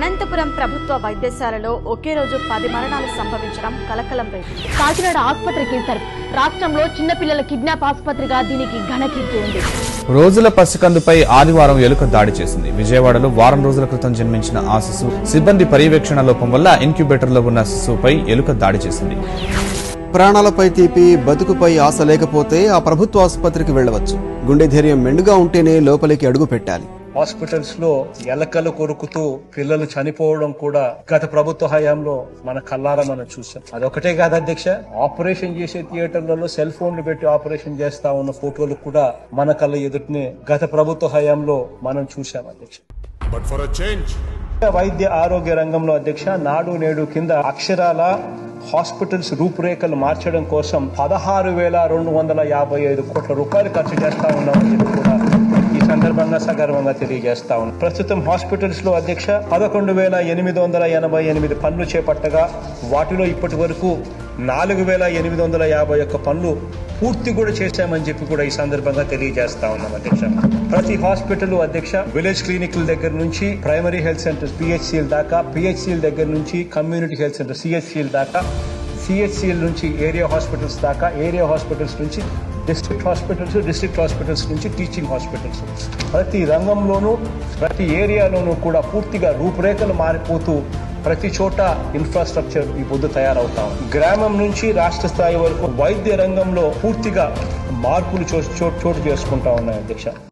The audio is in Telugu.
అనంతపురం ప్రభుత్వ వైద్యశాలలో ఒకే రోజు పది మరణాలు సంభవించడం కలకలం రేపింది కాకినాడ ఆసుపత్రి కేసర్ రాష్ట్రంలో చిన్నపిల్లల కిడ్నాప్ ఆసుపత్రిగా దీనికి ఘన కీర్తి ఉంది రోజుల పసికందుపై ఆదివారం ఎలుక దాడి చేసింది విజయవాడలో వారం రోజుల క్రితం జన్మించిన ఆ శిశువు సిబ్బంది పర్యవేక్షణ లోపం వల్ల ఇంక్యుబేటర్లో ఉన్న శిశువుపై ఎలుక దాడి చేసింది ప్రాణాలపై తీపి బతుకుపై ఆశ లేకపోతే ఆ ప్రభుత్వ ఆసుపత్రికి వెళ్ళవచ్చు గుండె ధైర్యం మెండుగా ఉంటేనే లోపలికి అడుగు పెట్టాలి హాస్పిటల్స్ లో ఎలకలు కొరుకుతూ పిల్లలు చనిపోవడం కూడా గత ప్రభుత్వ హయాంలో మన కల్లారా మనం చూసాం అదొకటే కాదు అధ్యక్ష ఆపరేషన్ చేసే థియేటర్లలో సెల్ ఫోన్లు పెట్టి ఆపరేషన్ చేస్తా ఉన్న ఫోటోలు కూడా మన కళ్ళ ఎదుటినే గత ప్రభుత్వ హయాంలో మనం చూసాం అధ్యక్ష But for a change, వైద్య ఆరోగ్య రంగంలో అధ్యక్ష నాడు నేడు కింద అక్షరాల హాస్పిటల్స్ రూపురేఖలు మార్చడం కోసం పదహారు వేల రెండు వందల యాభై ఐదు కోట్ల రూపాయలు ఖర్చు చేస్తా ఉన్నామని చెప్పి కూడా ఈ సందర్భంగా సగర్వంగా తెలియజేస్తా ఉన్నాం ప్రస్తుతం హాస్పిటల్స్ లో అధ్యక్ష పదకొండు వేల ఎనిమిది వందల ఎనభై ఎనిమిది పనులు చేపట్టగా వాటిలో ఇప్పటి వరకు నాలుగు వేల ఎనిమిది వందల యాభై ఒక్క పనులు పూర్తి కూడా చేశామని చెప్పి కూడా ఈ సందర్భంగా తెలియజేస్తా ఉన్నాం అధ్యక్ష ప్రతి హాస్పిటల్ అధ్యక్ష విలేజ్ క్లినిక్ల దగ్గర నుంచి ప్రైమరీ హెల్త్ సెంటర్స్ పిహెచ్సిఎల్ దాకా పిహెచ్సిఎల్ దగ్గర నుంచి కమ్యూనిటీ హెల్త్ సెంటర్ సిహెచ్సిఎల్ దాకా సిహెచ్సిఎల్ నుంచి ఏరియా హాస్పిటల్స్ దాకా ఏరియా హాస్పిటల్స్ నుంచి డిస్ట్రిక్ట్ హాస్పిటల్స్ డిస్ట్రిక్ట్ హాస్పిటల్స్ నుంచి టీచింగ్ హాస్పిటల్స్ ప్రతి రంగంలోనూ ప్రతి ఏరియాలోనూ కూడా పూర్తిగా రూపురేఖలు మారిపోతూ ప్రతి చోట ఇన్ఫ్రాస్ట్రక్చర్ ఈ పొద్దు తయారవుతాం గ్రామం నుంచి రాష్ట్ర స్థాయి వరకు వైద్య రంగంలో పూర్తిగా మార్పులు చో- చోటు చోటు చేసుకుంటా ఉన్నాయి అధ్యక్ష